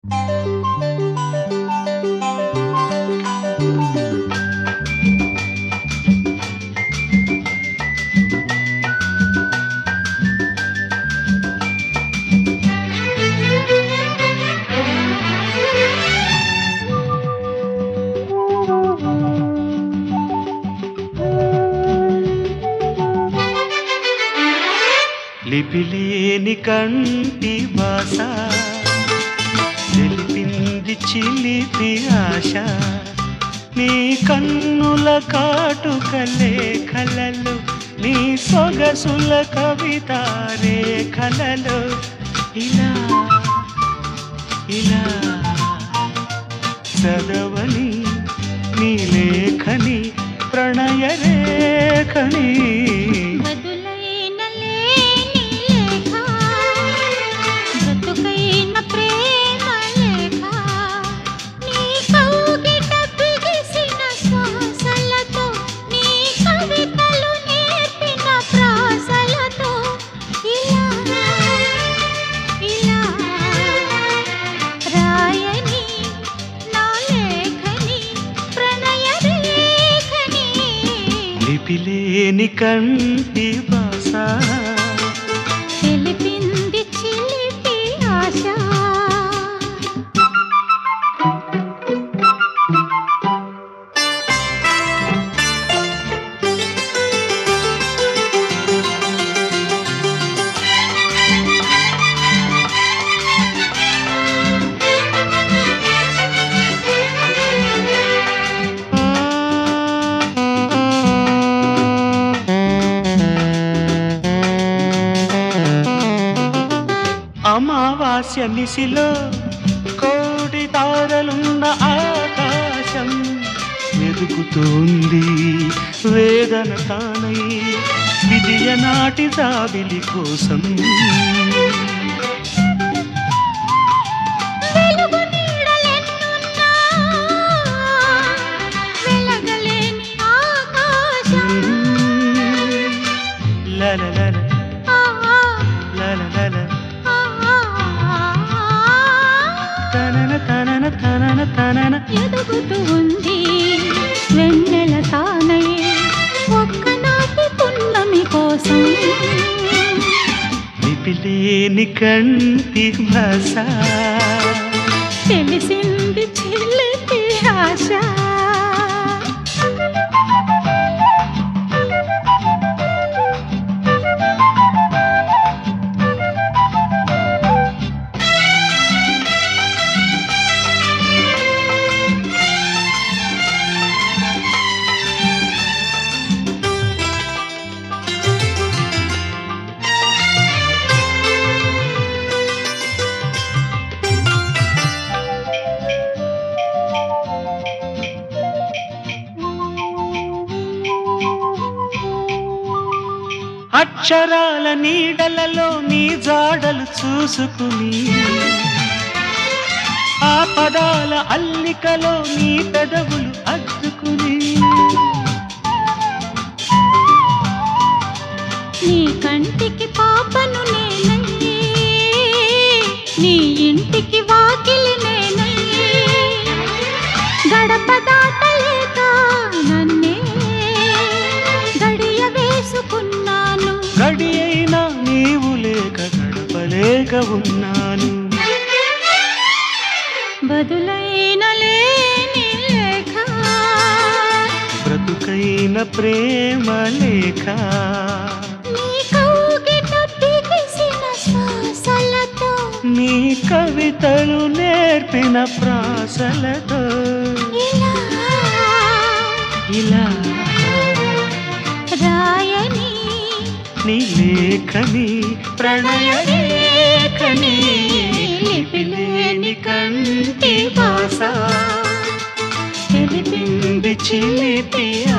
లిపిలేని కంటి భాష తెలిపింది చిలిపి ఆశ నీ కన్నుల కాటుకలే కలలు నీ సొగసుల కవిత కలలు ఇలా ఇలా చదవని నీ లేఖని ప్రణయ రేఖని బదులైన లేని లేఖ బ్రతుకైన ప్రేమ లేఖ నీ కౌగిట బిగిసిన శ్వాసలతో నీ కవితలు నేర్పిన ప్రాసలతో ఇలా ఇలా రాయని నా లేఖని ప్రణయ రేఖని లిపిలేని కంటి భాష తెలిపింది చిలిపి ఆశ అమావాస్య నిశిలో కోటి తారలున్న ఆకాశం వెతుకుతోంది వేదన తానై విజయ నాటి జాబిలి కోసం వెలుగు నీడలెన్నున్నా వెలగలేని ఆకాశం లలలల ఆ, ఆ, లలలల ఆ, ఆ, ఆ. తనన తనన తనన తనన ఎదుగుతూ ఉంది వెన్నెల తానై ఒక్కనాటి పున్నమి కోసం లిపిలేని కంటి భాష తెలిసింది చిలిపి ఆశ అక్షరాల నీడలలో నీ జాడలు చూసుకుని ఆ పదాల అల్లికలో నీ పెదవులు అద్దుకుని నీ కంటికి పాపను నేనయ్యే నీ ఇంటికి వాకిలి నేనయ్యే గడప దాటలేక నన్నే గడియ వేసుకున్నాను గడి అయినా నీవు లేక గడపలేక ఉన్నాను బదులైన లేని లేఖ బ్రతుకైన ప్రేమ లేఖ నీ కౌగిట బిగిసిన శ్వాసలతో నీ కవితలు నేర్పిన ప్రాసలతో ఇలా ఇలా రాయని నీ లేఖని ప్రణయ రేఖని లిపిలేని కంటి భాష తెలిపింది చిలిపి